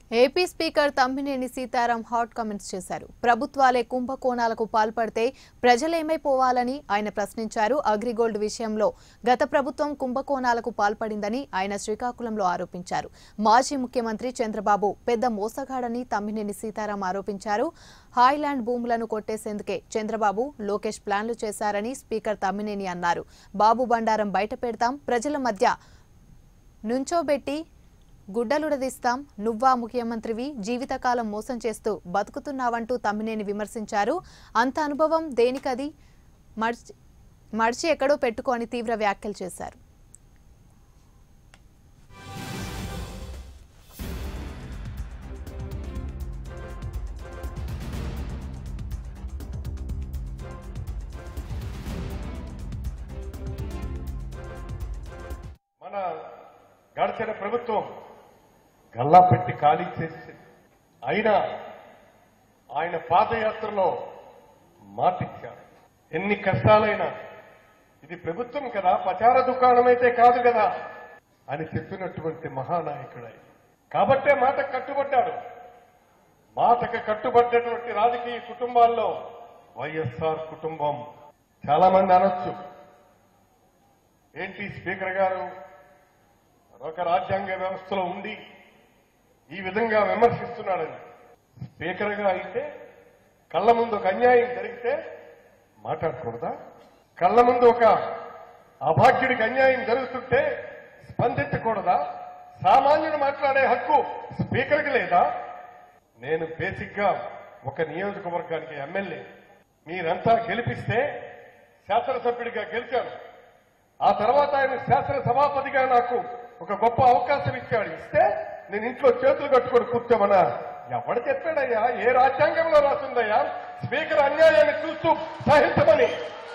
AP speaker Tammineni Sitaram hot comments చేశారు ప్రభుత్వాలే కుంభకోణాలకు పాల్పడితే ప్రజలేమైపోవాలని ఆయన ప్రశ్నించారు అగ్రిగోల్డ్ విషయంలో గత ప్రభుత్వం కుంభకోణాలకు పాల్పడిందని ఆయన శ్రీకాకుళంలో ఆరోపించారు మాజీ ముఖ్యమంత్రి చంద్రబాబు పెద్ద మోసగాడని తమ్మినేని సీతారాం ఆరోపించారు హాయ్లాండ్ భూములను కొట్టేసేందుకే చంద్రబాబు లోకేష్ ప్లాన్లు చేశారని స్పీకర్ తమ్మినేని అన్నారు బాబు బండారం బయట పెడతాం ప్రజల మధ్య నుంచోబెట్టి గుడ్డలుడదీస్తాం నువ్వా ముఖ్యమంత్రివి జీవితకాలం మోసం చేస్తూ బతుకుతున్నావంటూ తమ్మినేని విమర్శించారు అంత అనుభవం దేనికది మర్చి మడిచి ఎక్కడో పెట్టుకో అని తీవ్ర వ్యాఖ్యలు చేశారు మన గడిచిన ప్రభుత్వం గల్లా పెట్టి ఖాళీ చేసి అయినా ఆయన పాదయాత్రలో మాటిచ్చారు ఎన్ని కష్టాలైనా ఇది ప్రభుత్వం కదా ప్రచార దుకాణం అయితే కాదు కదా అని చెప్పినటువంటి మహానాయకుడు ఆయన కాబట్టే మాట కట్టుబడ్డాడు మాటకు కట్టుబడ్డటువంటి రాజకీయ కుటుంబాల్లో వైఎస్ఆర్ కుటుంబం చాలా మంది అనొచ్చు ఏంటి స్పీకర్ గారు ఒక రాజ్యాంగ వ్యవస్థలో ఉండి ఈ విధంగా విమర్శిస్తున్నాడని స్పీకర్గా అయితే కళ్ళ ముందు ఒక అన్యాయం జరిగితే మాట్లాడకూడదా కళ్ళ ముందు ఒక అభాగ్యుడికి అన్యాయం జరుగుతుంటే స్పందించకూడదా సామాన్యుడు మాట్లాడే హక్కు స్పీకర్కి లేదా నేను బేసిక్ గా ఒక నియోజకవర్గానికి ఎమ్మెల్యే మీరంతా గెలిపిస్తే శాసనసభ్యుడిగా గెలిచాను ఆ తర్వాత ఆయన శాసన సభాపతిగా నాకు ఒక గొప్ప అవకాశం ఇచ్చాడు ఇస్తే నేను ఇంట్లో చేతులు కట్టుకొని కూర్చోమన్నా ఎవడు చెప్పాడయ్యా ఏ రాజ్యాంగంలో రాసిందయ్యా స్పీకర్ అన్యాయాన్ని చూస్తూ సహించమని